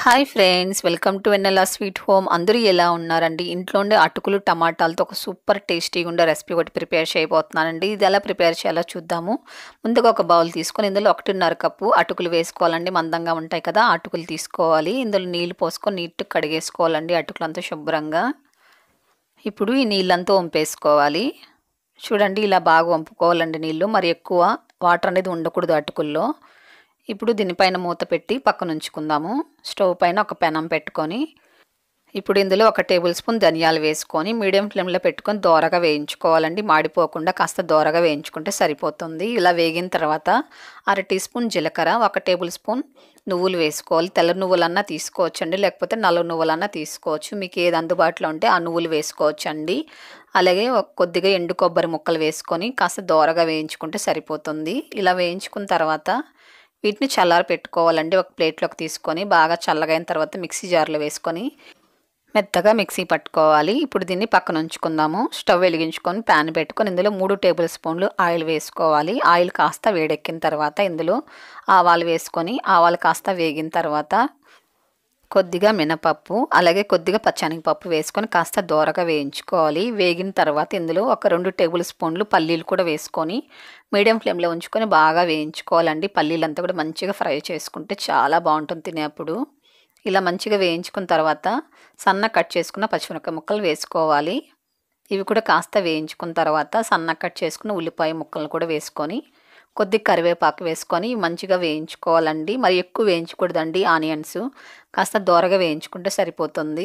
hi friends welcome to Vennela sweet home అందరూ ఎలా ఉన్నారండి ఇంట్లో ఉండే అటుకులు టమాటాలతో ఒక సూపర్ టేస్టీగా ఉండే రెసిపీ ఒకటి ప్రిపేర్ చేయబోతున్నానండి ఇది ఎలా ప్రిపేర్ చేయాలో చూద్దాము ముందుగా ఒక బౌల్ తీసుకొని ఇందులో ఒకటిన్నర కప్పు అటుకులు వేసుకోవాలండి మందంగా ఉంటాయి కదా ఆ అటుకులు తీసుకోవాలి ఇందులో నీళ్లు పోసుకొని నీట్గా కడిగేసుకోవాలండి అటుకులంతా శుభ్రంగా ఇప్పుడు ఈ నీళ్ళంతా వంపేసుకోవాలి చూడండి ఇలా బాగా వంపుకోవాలండి నీళ్ళు మరి ఎక్కువ వాటర్ అనేది ఉండకూడదు అటుకుల్లో ఇప్పుడు దీనిపైన మూత పెట్టి పక్కన ఉంచుకుందాము స్టవ్ పైన ఒక పెనం పెట్టుకొని ఇప్పుడు ఇందులో ఒక టేబుల్ స్పూన్ ధనియాలు వేసుకొని మీడియం ఫ్లేమ్లో పెట్టుకొని దోరగా వేయించుకోవాలండి మాడిపోకుండా కాస్త దోరగా వేయించుకుంటే సరిపోతుంది ఇలా వేగిన తర్వాత అర టీ స్పూన్ జీలకర్ర ఒక టేబుల్ స్పూన్ నువ్వులు వేసుకోవాలి తెల్ల నువ్వులన్నా తీసుకోవచ్చండి లేకపోతే నల్ల నువ్వులన్నా తీసుకోవచ్చు మీకు ఏది అందుబాటులో ఉంటే ఆ నువ్వులు వేసుకోవచ్చండి అలాగే ఒక కొద్దిగా ఎండు కొబ్బరి ముక్కలు వేసుకొని కాస్త దోరగా వేయించుకుంటే సరిపోతుంది ఇలా వేయించుకున్న తర్వాత వీటిని చల్లారి పెట్టుకోవాలండి ఒక ప్లేట్లోకి తీసుకొని బాగా చల్లగైన తర్వాత మిక్సీ జార్లో వేసుకొని మెత్తగా మిక్సీ పట్టుకోవాలి ఇప్పుడు దీన్ని పక్కన ఉంచుకుందాము స్టవ్ వెలిగించుకొని ప్యాన్ పెట్టుకొని ఇందులో మూడు టేబుల్ స్పూన్లు ఆయిల్ వేసుకోవాలి ఆయిల్ కాస్త వేడెక్కిన తర్వాత ఇందులో ఆవాలు వేసుకొని ఆవాలు కాస్త వేగిన తర్వాత కొద్దిగా మినపప్పు అలాగే కొద్దిగా పచ్చనగపప్పు వేసుకొని కాస్త దోరగా వేయించుకోవాలి వేగిన తర్వాత ఇందులో ఒక రెండు టేబుల్ స్పూన్లు పల్లీలు కూడా వేసుకొని మీడియం ఫ్లేమ్లో ఉంచుకొని బాగా వేయించుకోవాలండి పల్లీలంతా కూడా మంచిగా ఫ్రై చేసుకుంటే చాలా బాగుంటుంది తినేప్పుడు ఇలా మంచిగా వేయించుకున్న తర్వాత సన్న కట్ చేసుకున్న పచ్చిమిరపకాయ ముక్కలు వేసుకోవాలి ఇవి కూడా కాస్త వేయించుకున్న తర్వాత సన్న కట్ చేసుకున్న ఉల్లిపాయ ముక్కలు కూడా వేసుకొని కొద్ది కరివేపాకు వేసుకొని మంచిగా వేయించుకోవాలండి మరి ఎక్కువ వేయించకూడదండి ఆనియన్స్ కాస్త దోరగా వేయించుకుంటే సరిపోతుంది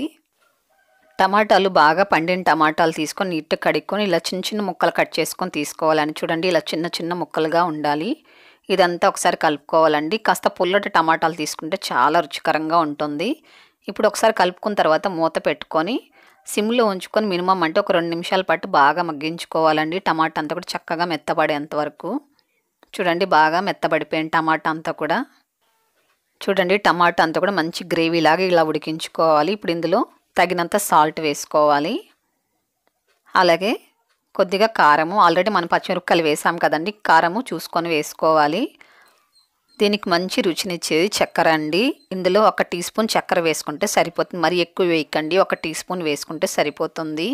టమాటాలు బాగా పండిన టమాటాలు తీసుకొని నీట్గా కడుక్కొని ఇలా చిన్న చిన్న ముక్కలు కట్ చేసుకొని తీసుకోవాలని చూడండి ఇలా చిన్న చిన్న ముక్కలుగా ఉండాలి ఇదంతా ఒకసారి కలుపుకోవాలండి కాస్త పుల్లటి టమాటాలు తీసుకుంటే చాలా రుచికరంగా ఉంటుంది ఇప్పుడు ఒకసారి కలుపుకున్న తర్వాత మూత పెట్టుకొని సిమ్లో ఉంచుకొని మినిమం అంటే ఒక రెండు నిమిషాల పాటు బాగా మగ్గించుకోవాలండి టమాటా అంతా కూడా చక్కగా మెత్తబడేంత వరకు చూడండి బాగా మెత్తబడిపోయిన టమాటా అంతా కూడా చూడండి టమాటా అంతా కూడా మంచి గ్రేవీ లాగా ఇలా ఉడికించుకోవాలి ఇప్పుడు ఇందులో తగినంత సాల్ట్ వేసుకోవాలి అలాగే కొద్దిగా కారము ఆల్రెడీ మనం పచ్చిమిరపకాయలు వేసాం కదండి కారము చూసుకొని వేసుకోవాలి దీనికి మంచి రుచినిచ్చేది చక్కెర అండి ఇందులో ఒక టీ స్పూన్ చక్కెర వేసుకుంటే సరిపోతుంది మరి ఎక్కువ వేయకండి ఒక టీ స్పూన్ వేసుకుంటే సరిపోతుంది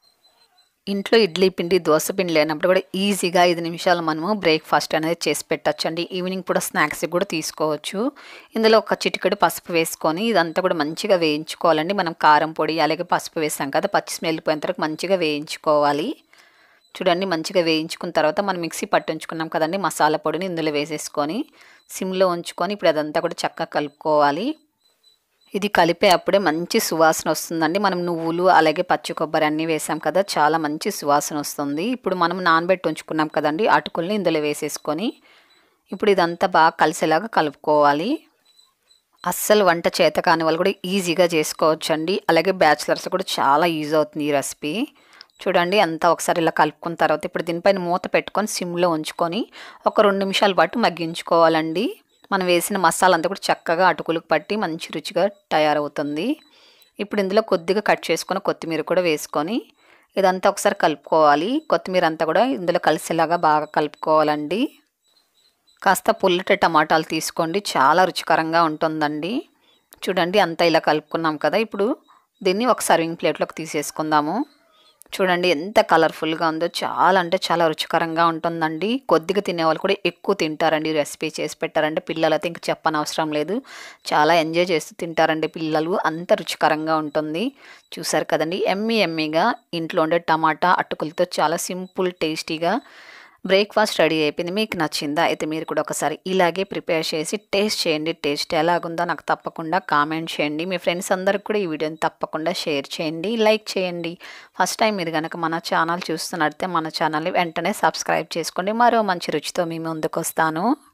ఇంట్లో ఇడ్లీ పిండి దోశ పిండి లేనప్పుడు కూడా ఈజీగా ఐదు నిమిషాలు మనము బ్రేక్ఫాస్ట్ అనేది చేసి పెట్టచ్చండి ఈవినింగ్ కూడా స్నాక్స్ కూడా తీసుకోవచ్చు ఇందులో ఒక చిటికెడు పసుపు వేసుకొని ఇదంతా కూడా మంచిగా వేయించుకోవాలండి మనం కారం పొడి అలాగే పసుపు వేసాం కదా పచ్చి స్మెల్ పోయిన తర్వాత మంచిగా వేయించుకోవాలి చూడండి మంచిగా వేయించుకున్న తర్వాత మనం మిక్సీ పట్టి ఉంచుకున్నాం కదండి మసాలా పొడిని ఇందులో వేసేసుకొని సిమ్లో ఉంచుకొని ఇప్పుడు అదంతా కూడా చక్కగా కలుపుకోవాలి ఇది కలిపే అప్పుడే మంచి సువాసన వస్తుందండి మనం నువ్వులు అలాగే పచ్చి కొబ్బరి అన్నీ వేసాం కదా చాలా మంచి సువాసన వస్తుంది ఇప్పుడు మనం నానబెట్టి ఉంచుకున్నాం కదండి అటుకుల్ని ఇందులో వేసేసుకొని ఇప్పుడు ఇదంతా బాగా కలిసేలాగా కలుపుకోవాలి అస్సలు వంట చేత కాని వాళ్ళు కూడా ఈజీగా చేసుకోవచ్చండి అలాగే బ్యాచిలర్స్ కూడా చాలా ఈజీ అవుతుంది ఈ రెసిపీ చూడండి అంతా ఒకసారి ఇలా కలుపుకున్న తర్వాత ఇప్పుడు దీనిపైన మూత పెట్టుకొని సిమ్లో ఉంచుకొని ఒక రెండు నిమిషాల పాటు మగ్గించుకోవాలండి మనం వేసిన మసాలా అంతా కూడా చక్కగా అటుకులకు పట్టి మంచి రుచిగా తయారవుతుంది ఇప్పుడు ఇందులో కొద్దిగా కట్ చేసుకొని కొత్తిమీర కూడా వేసుకొని ఇదంతా ఒకసారి కలుపుకోవాలి కొత్తిమీర అంతా కూడా ఇందులో కలిసేలాగా బాగా కలుపుకోవాలండి కాస్త పుల్లటి టమాటాలు తీసుకోండి చాలా రుచికరంగా ఉంటుందండి చూడండి అంతా ఇలా కలుపుకున్నాం కదా ఇప్పుడు దీన్ని ఒక సర్వింగ్ ప్లేట్లోకి తీసేసుకుందాము చూడండి ఎంత కలర్ఫుల్గా ఉందో చాలా అంటే చాలా రుచికరంగా ఉంటుందండి కొద్దిగా తినేవాళ్ళు కూడా ఎక్కువ తింటారండి రెసిపీ చేసి పెట్టారంటే పిల్లలైతే ఇంక చెప్పనవసరం లేదు చాలా ఎంజాయ్ చేస్తూ తింటారండి పిల్లలు అంత రుచికరంగా ఉంటుంది చూసారు కదండి ఎమ్మి ఎమ్మిగా ఇంట్లో ఉండే టమాటా అటుకులతో చాలా సింపుల్ టేస్టీగా బ్రేక్ఫాస్ట్ రెడీ అయిపోయింది మీకు నచ్చిందా అయితే మీరు కూడా ఒకసారి ఇలాగే ప్రిపేర్ చేసి టేస్ట్ చేయండి టేస్ట్ ఎలాగుందో నాకు తప్పకుండా కామెంట్ చేయండి మీ ఫ్రెండ్స్ అందరికి కూడా ఈ వీడియోని తప్పకుండా షేర్ చేయండి లైక్ చేయండి ఫస్ట్ టైం మీరు కనుక మన ఛానల్ చూస్తున్నట్టే మన ఛానల్ని వెంటనే సబ్స్క్రైబ్ చేసుకోండి మరో మంచి రుచితో మీ ముందుకు వస్తాను